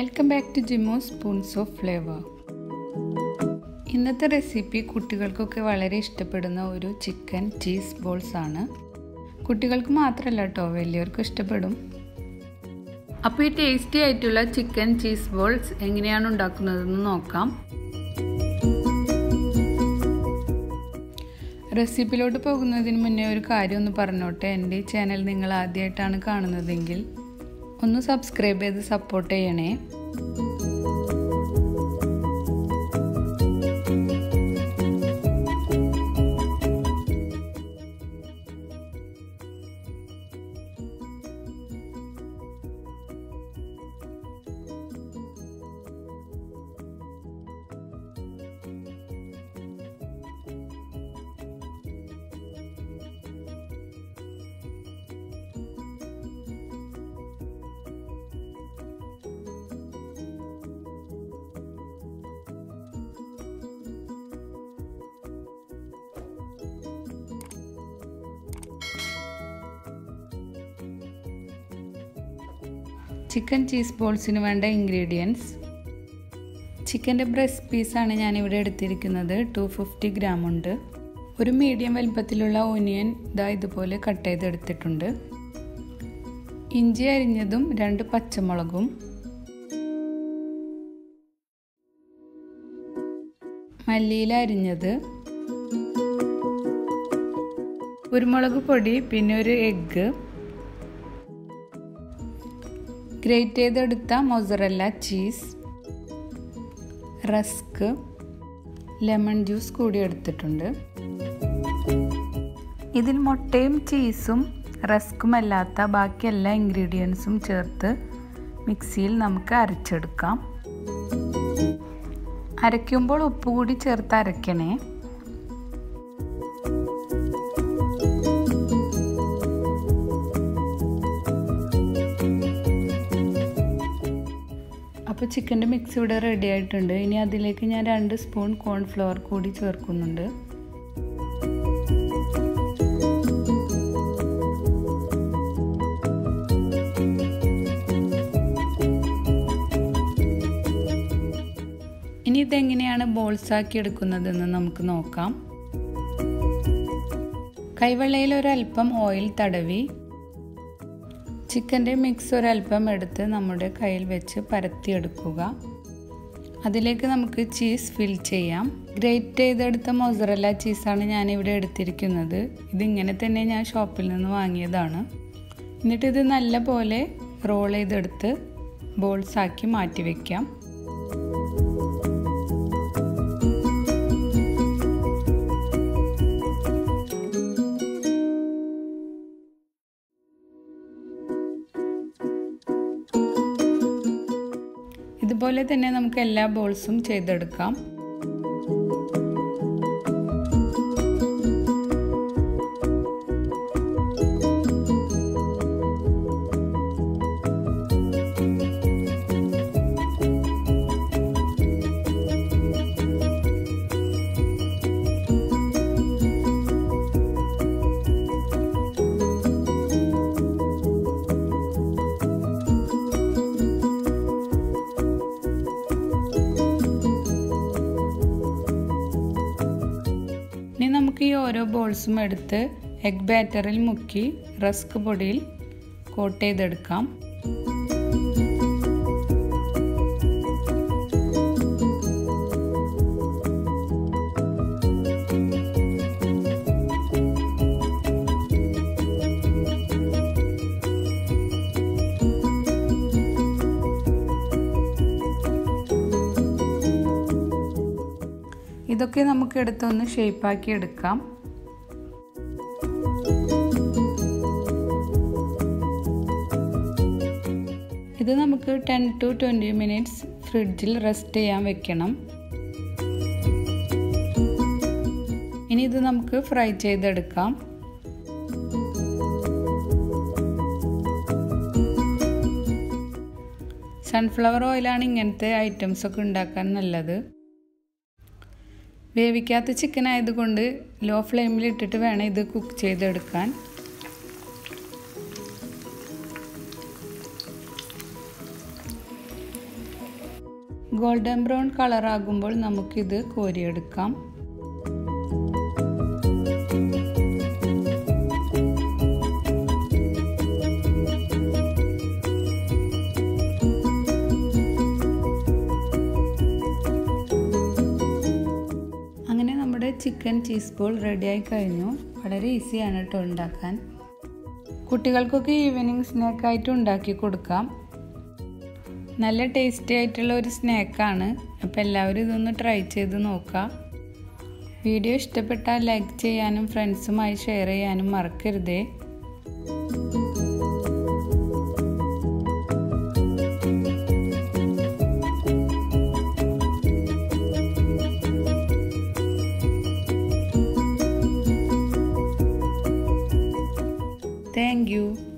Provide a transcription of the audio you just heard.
welcome back to ജിമോ spoons of flavour ഇന്നത്തെ recipe കുട്ടികൾക്കൊക്കെ വളരെ ഇഷ്ടപ്പെടുന്ന ഒരു ചിക്കൻ ചീസ് ബോൾസ് ആണ് കുട്ടികൾക്ക് മാത്രമല്ല കേട്ടോ വലിയവർക്കും ഇഷ്ടപ്പെടും അപ്പോൾ ഈ ടേസ്റ്റി ആയിട്ടുള്ള ചിക്കൻ ചീസ് ബോൾസ് എങ്ങനെയാണ് ഉണ്ടാക്കുന്നതെന്ന് നോക്കാം റെസിപ്പിയിലോട്ട് പോകുന്നതിന് മുന്നേ ഒരു കാര്യം ഒന്ന് പറഞ്ഞോട്ടെ എൻ്റെ ഈ ചാനൽ നിങ്ങൾ ആദ്യമായിട്ടാണ് കാണുന്നതെങ്കിൽ ഒന്ന് സബ്സ്ക്രൈബ് ചെയ്ത് സപ്പോർട്ട് ചെയ്യണേ ചിക്കൻ ചീസ് ബോൾസിന് വേണ്ട ഇൻഗ്രീഡിയൻസ് ചിക്കൻ്റെ ബ്രസ്റ്റ് പീസാണ് ഞാനിവിടെ എടുത്തിരിക്കുന്നത് ടു ഫിഫ്റ്റി ഗ്രാം ഉണ്ട് ഒരു മീഡിയം വലുപ്പത്തിലുള്ള ഒനിയൻ ഇതാ ഇതുപോലെ കട്ട് ചെയ്തെടുത്തിട്ടുണ്ട് ഇഞ്ചി അരിഞ്ഞതും രണ്ട് പച്ചമുളകും മല്ലിയില അരിഞ്ഞത് കുരുമുളക് പൊടി പിന്നെ ഒരു എഗ്ഗ് ഗ്രേറ്റ് ചെയ്തെടുത്ത mozzarella cheese rusk lemon juice കൂടി എടുത്തിട്ടുണ്ട് ഇതിൽ മുട്ടയും ചീസും റസ്കും അല്ലാത്ത ബാക്കി എല്ലാ ഇൻഗ്രീഡിയൻസും ചേർത്ത് മിക്സിയിൽ നമുക്ക് അരച്ചെടുക്കാം അരയ്ക്കുമ്പോൾ ഉപ്പ് കൂടി ചേർത്ത് അരയ്ക്കണേ അപ്പോൾ ചിക്കൻ്റെ മിക്സ് ഇവിടെ റെഡി ആയിട്ടുണ്ട് ഇനി അതിലേക്ക് ഞാൻ രണ്ട് സ്പൂൺ കോൺഫ്ലവർ കൂടി ചേർക്കുന്നുണ്ട് ഇനി ഇതെങ്ങനെയാണ് ബോൾസ് ആക്കി എടുക്കുന്നതെന്ന് നമുക്ക് നോക്കാം കൈവെള്ളയിൽ ഒരല്പം ഓയിൽ തടവി ചിക്കൻ്റെ മിക്സ് ഒരല്പം എടുത്ത് നമ്മുടെ കയ്യിൽ വെച്ച് പരത്തിയെടുക്കുക അതിലേക്ക് നമുക്ക് ചീസ് ഫിൽ ചെയ്യാം ഗ്രേറ്റ് ചെയ്തെടുത്ത മൊസറല്ല ചീസാണ് ഞാനിവിടെ എടുത്തിരിക്കുന്നത് ഇതിങ്ങനെ തന്നെ ഞാൻ ഷോപ്പിൽ നിന്ന് വാങ്ങിയതാണ് എന്നിട്ട് ഇത് നല്ല പോലെ റോൾ ചെയ്തെടുത്ത് ബോൾസ് ആക്കി മാറ്റി വയ്ക്കാം ഇതുപോലെ തന്നെ നമുക്ക് എല്ലാ ബോൾസും ചെയ്തെടുക്കാം ഇനി നമുക്ക് ഈ ഓരോ ബോൾസും എടുത്ത് എഗ് ബാറ്ററിൽ മുക്കി റസ്ക് പൊടിയിൽ കോട്ട് ചെയ്തെടുക്കാം ഇതൊക്കെ നമുക്ക് എടുത്തൊന്ന് ഷേപ്പാക്കി എടുക്കാം ഇത് നമുക്ക് ടെൻ ടു ട്വൻറ്റി മിനിറ്റ്സ് ഫ്രിഡ്ജിൽ റെസ്റ്റ് ചെയ്യാൻ വെക്കണം ഇനി ഇത് നമുക്ക് ഫ്രൈ ചെയ്തെടുക്കാം സൺഫ്ലവർ ഓയിലാണ് ഇങ്ങനത്തെ ഐറ്റംസ് ഒക്കെ ഉണ്ടാക്കാൻ നല്ലത് വേവിക്കാത്ത ചിക്കൻ ആയതുകൊണ്ട് ലോ ഫ്ലെയിമിൽ ഇട്ടിട്ട് വേണം ഇത് കുക്ക് ചെയ്തെടുക്കാൻ ഗോൾഡൻ ബ്രൗൺ കളറാകുമ്പോൾ നമുക്കിത് കോരിയെടുക്കാം അങ്ങനെ നമ്മുടെ ചിക്കൻ ചീസ് ബോൾ റെഡിയായി കഴിഞ്ഞു വളരെ ഈസിയാണ് കേട്ടോ ഉണ്ടാക്കാൻ കുട്ടികൾക്കൊക്കെ ഈവനിങ് സ്നാക്കായിട്ട് ഉണ്ടാക്കി കൊടുക്കാം നല്ല ടേസ്റ്റി ആയിട്ടുള്ള ഒരു സ്നാക്കാണ് അപ്പോൾ എല്ലാവരും ഇതൊന്ന് ട്രൈ ചെയ്ത് നോക്കുക വീഡിയോ ഇഷ്ടപ്പെട്ടാൽ ലൈക്ക് ചെയ്യാനും ഫ്രണ്ട്സുമായി ഷെയർ ചെയ്യാനും മറക്കരുതേ താങ്ക് യു